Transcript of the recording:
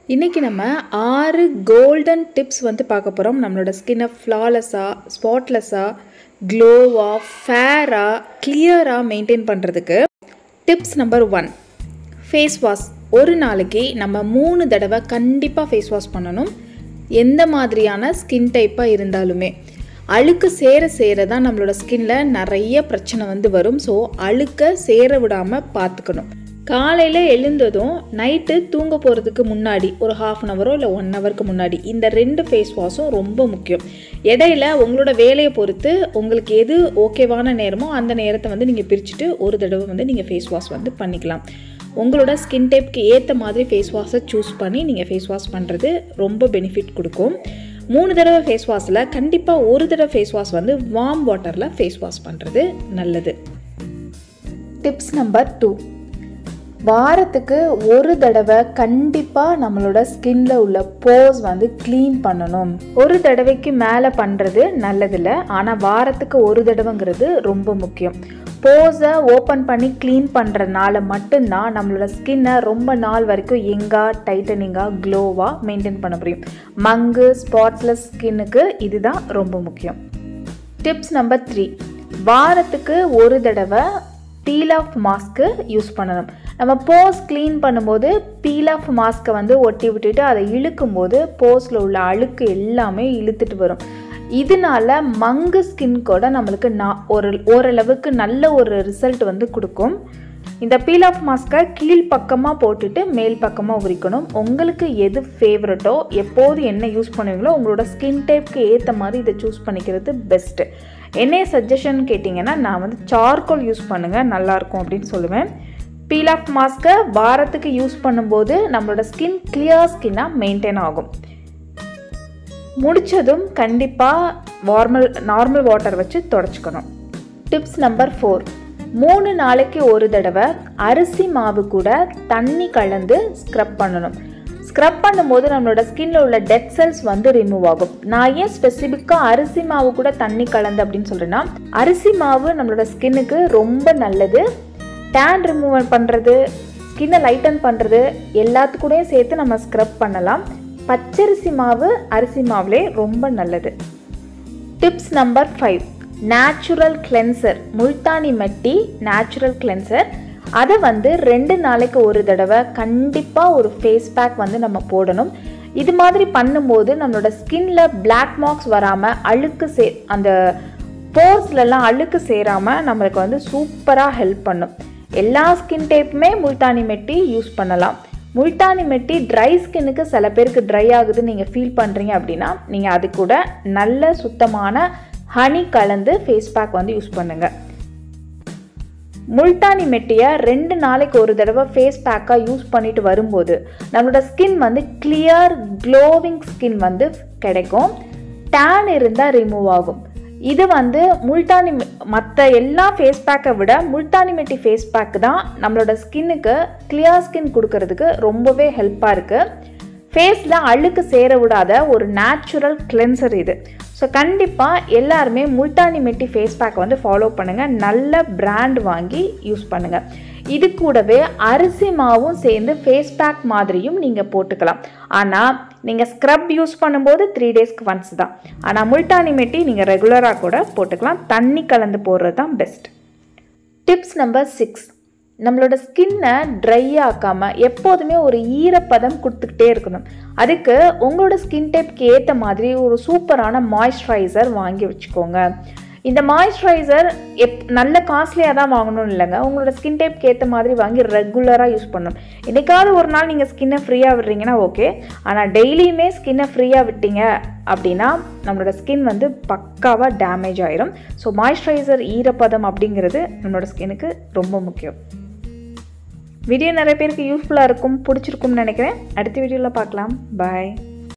இன்றைக்கி நம்ம ஆறு கோல்டன் டிப்ஸ் வந்து பார்க்க போகிறோம் நம்மளோட ஸ்கின்னை ஃப்ளாலெஸ்ஸாக ஸ்பாட்லெஸ்ஸாக க்ளோவாக ஃபேராக கிளியராக மெயின்டைன் பண்ணுறதுக்கு tips number one face wash ஒரு நாளைக்கு நம்ம மூணு தடவை கண்டிப்பாக ஃபேஸ் வாஷ் பண்ணணும் எந்த மாதிரியான ஸ்கின் டைப்பாக இருந்தாலுமே அழுக்கு சேர சேர தான் நம்மளோட ஸ்கின்ல நிறைய பிரச்சனை வந்து வரும் ஸோ அழுக்க சேர விடாமல் பார்த்துக்கணும் காலையில் எழுந்ததும் நைட்டு தூங்க போகிறதுக்கு முன்னாடி ஒரு ஹாஃப் அன் ஹவரோ இல்லை ஒன் ஹவருக்கு முன்னாடி இந்த ரெண்டு ஃபேஸ் வாஷும் ரொம்ப முக்கியம் இடையில உங்களோட வேலையை பொறுத்து உங்களுக்கு எது ஓகேவான நேரமோ அந்த நேரத்தை வந்து நீங்கள் பிரிச்சுட்டு ஒரு தடவை வந்து நீங்கள் ஃபேஸ் வாஷ் வந்து பண்ணிக்கலாம் உங்களோட ஸ்கின் டைப்க்கு ஏற்ற மாதிரி ஃபேஸ் வாஷை சூஸ் பண்ணி நீங்கள் ஃபேஸ் வாஷ் பண்ணுறது ரொம்ப பெனிஃபிட் கொடுக்கும் மூணு தடவை ஃபேஸ் வாஷில் கண்டிப்பாக ஒரு தடவை ஃபேஸ் வாஷ் வந்து வார்ம் வாட்டரில் ஃபேஸ் வாஷ் பண்ணுறது நல்லது டிப்ஸ் நம்பர் டூ வாரத்துக்கு ஒரு தடவை கண்டிப்பாக நம்மளோட ஸ்கின்ல உள்ள போஸ் வந்து க்ளீன் பண்ணணும் ஒரு தடவைக்கு மேலே பண்ணுறது நல்லதில்லை ஆனால் வாரத்துக்கு ஒரு தடவைங்கிறது ரொம்ப முக்கியம் போஸை ஓப்பன் பண்ணி க்ளீன் பண்ணுறதுனால மட்டும்தான் நம்மளோட ஸ்கின்னை ரொம்ப நாள் வரைக்கும் எங்காக டைட்டனிங்காக க்ளோவாக மெயின்டைன் பண்ண முடியும் மங்கு ஸ்பாட்ஸ்லெஸ் ஸ்கின்னுக்கு இதுதான் ரொம்ப முக்கியம் டிப்ஸ் நம்பர் த்ரீ வாரத்துக்கு ஒரு தடவை பீல் ஆஃப் மாஸ்க்கு யூஸ் பண்ணணும் நம்ம போஸ் க்ளீன் பண்ணும்போது பீல் ஆஃப் மாஸ்க்கை வந்து ஒட்டி விட்டுட்டு அதை இழுக்கும்போது போஸில் உள்ள அழுக்கு எல்லாமே இழுத்துட்டு வரும் இதனால மங்கு ஸ்கின் கூட நம்மளுக்கு நான் ஒரு ஓரளவுக்கு நல்ல ஒரு ரிசல்ட் வந்து கொடுக்கும் இந்த பீல் ஆஃப் மாஸ்க்கை கீழ் பக்கமாக போட்டுட்டு மேல் பக்கமாக உரிக்கணும் உங்களுக்கு எது ஃபேவரட்டோ எப்போது என்ன யூஸ் பண்ணுவீங்களோ உங்களோட ஸ்கின் டைப்க்கு ஏற்ற மாதிரி இதை சூஸ் பண்ணிக்கிறது பெஸ்ட்டு என்ன சஜஷன் கேட்டிங்கன்னா நான் வந்து சார்கோல் யூஸ் பண்ணுங்கள் நல்லாயிருக்கும் அப்படின்னு சொல்லுவேன் பீல் ஆஃப் மாஸ்க்கை வாரத்துக்கு யூஸ் பண்ணும்போது நம்மளோட ஸ்கின் கிளியர் ஸ்கின்னாக மெயின்டைன் ஆகும் முடித்ததும் கண்டிப்பாக நார்மல் நார்மல் வாட்டர் வச்சு தொடச்சிக்கணும் டிப்ஸ் நம்பர் ஃபோர் மூணு நாளைக்கு ஒரு தடவை அரிசி மாவு கூட தண்ணி கலந்து ஸ்க்ரப் பண்ணணும் ஸ்க்ரப் பண்ணும்போது நம்மளோட ஸ்கின்ல உள்ள டெட் செல்ஸ் வந்து ரிமூவ் ஆகும் நான் ஏன் ஸ்பெசிஃபிக்காக அரிசி மாவு கூட தண்ணி கலந்து அப்படின்னு சொல்கிறேன்னா அரிசி மாவு நம்மளோட ஸ்கின்னுக்கு ரொம்ப நல்லது டேன் ரிமூவ் பண்ணுறது ஸ்கின்னை லைட்டன் பண்ணுறது எல்லாத்துக்கூடயும் சேர்த்து நம்ம ஸ்க்ரப் பண்ணலாம் பச்சரிசி மாவு அரிசி மாவுலே ரொம்ப நல்லது tips number five natural cleanser Multani mitti natural cleanser அதை வந்து ரெண்டு நாளைக்கு ஒரு தடவை கண்டிப்பாக ஒரு ஃபேஸ் பேக் வந்து நம்ம போடணும் இது மாதிரி பண்ணும்போது நம்மளோட ஸ்கின்ல பிளாக் மார்க்ஸ் வராமல் அழுக்கு சே அந்த போர்ஸ்லலாம் அழுக்கு சேராமல் நம்மளுக்கு வந்து சூப்பராக ஹெல்ப் பண்ணும் எல்லா ஸ்கின் டைப்புமே முல்தானி மெட்டி யூஸ் பண்ணலாம் முல்தானி மெட்டி ட்ரை ஸ்கின்னுக்கு சில பேருக்கு ட்ரை ஆகுதுன்னு நீங்கள் ஃபீல் பண்ணுறீங்க அப்படின்னா நீங்கள் அது கூட நல்ல சுத்தமான ஹனி கலந்து ஃபேஸ் பேக் வந்து யூஸ் பண்ணுங்கள் முல்தானி மெட்டியை ரெண்டு நாளைக்கு ஒரு தடவை ஃபேஸ் பேக்காக யூஸ் பண்ணிட்டு வரும்போது நம்மளோட ஸ்கின் வந்து கிளியர் க்ளோவிங் ஸ்கின் வந்து கிடைக்கும் டேன் இருந்தால் ரிமூவ் ஆகும் இது வந்து முல்தானி மற்ற எல்லா ஃபேஸ் பேக்கை விட முல்தானி மெட்டி ஃபேஸ் பேக் தான் நம்மளோட ஸ்கின்னுக்கு கிளியர் ஸ்கின் கொடுக்கறதுக்கு ரொம்பவே ஹெல்ப்பாக இருக்குது ஃபேஸில் அழுக்கு சேர விடாத ஒரு நேச்சுரல் கிளென்சர் இது ஸோ கண்டிப்பாக எல்லாருமே முல்தானி மெட்டி ஃபேஸ் பேக் வந்து ஃபாலோ பண்ணுங்கள் நல்ல பிராண்ட் வாங்கி யூஸ் பண்ணுங்கள் இது கூடவே அரிசி மாவும் சேர்ந்து ஃபேஸ் பேக் மாதிரியும் நீங்கள் போட்டுக்கலாம் ஆனால் நீங்கள் ஸ்க்ரப் யூஸ் பண்ணும்போது த்ரீ டேஸ்க்கு ஒன்ஸ் தான் ஆனால் முல்தானி மெட்டி நீங்கள் ரெகுலராக கூட போட்டுக்கலாம் தண்ணி கலந்து போடுறது தான் பெஸ்ட் டிப்ஸ் நம்பர் சிக்ஸ் நம்மளோட ஸ்கின்னை ட்ரை ஆக்காமல் எப்போதுமே ஒரு ஈரப்பதம் கொடுத்துக்கிட்டே இருக்கணும் அதுக்கு உங்களோட ஸ்கின் டைப்க்கு ஏற்ற மாதிரி ஒரு சூப்பரான மாய்ஸ்சரைசர் வாங்கி வச்சுக்கோங்க இந்த மாய்ஸ்சரைசர் எப் நல்ல காஸ்ட்லியாக தான் வாங்கணும்னு இல்லைங்க உங்களோட ஸ்கின் டைப்க்கு ஏற்ற மாதிரி வாங்கி ரெகுலராக யூஸ் பண்ணணும் என்றைக்காவது ஒரு நாள் நீங்கள் ஸ்கின்னை ஃப்ரீயாக விடுறீங்கன்னா ஓகே ஆனால் டெய்லியுமே ஸ்கின்னை ஃப்ரீயாக விட்டீங்க அப்படின்னா நம்மளோட ஸ்கின் வந்து பக்காவாக டேமேஜ் ஆயிரும் ஸோ மாய்ஸ்சரைசர் ஈரப்பதம் அப்படிங்கிறது நம்மளோட ஸ்கின்னுக்கு ரொம்ப முக்கியம் வீடியோ நிறைய பேருக்கு யூஸ்ஃபுல்லாக இருக்கும் பிடிச்சிருக்கும்னு நினைக்கிறேன் அடுத்த வீடியோவில் பார்க்கலாம் பாய்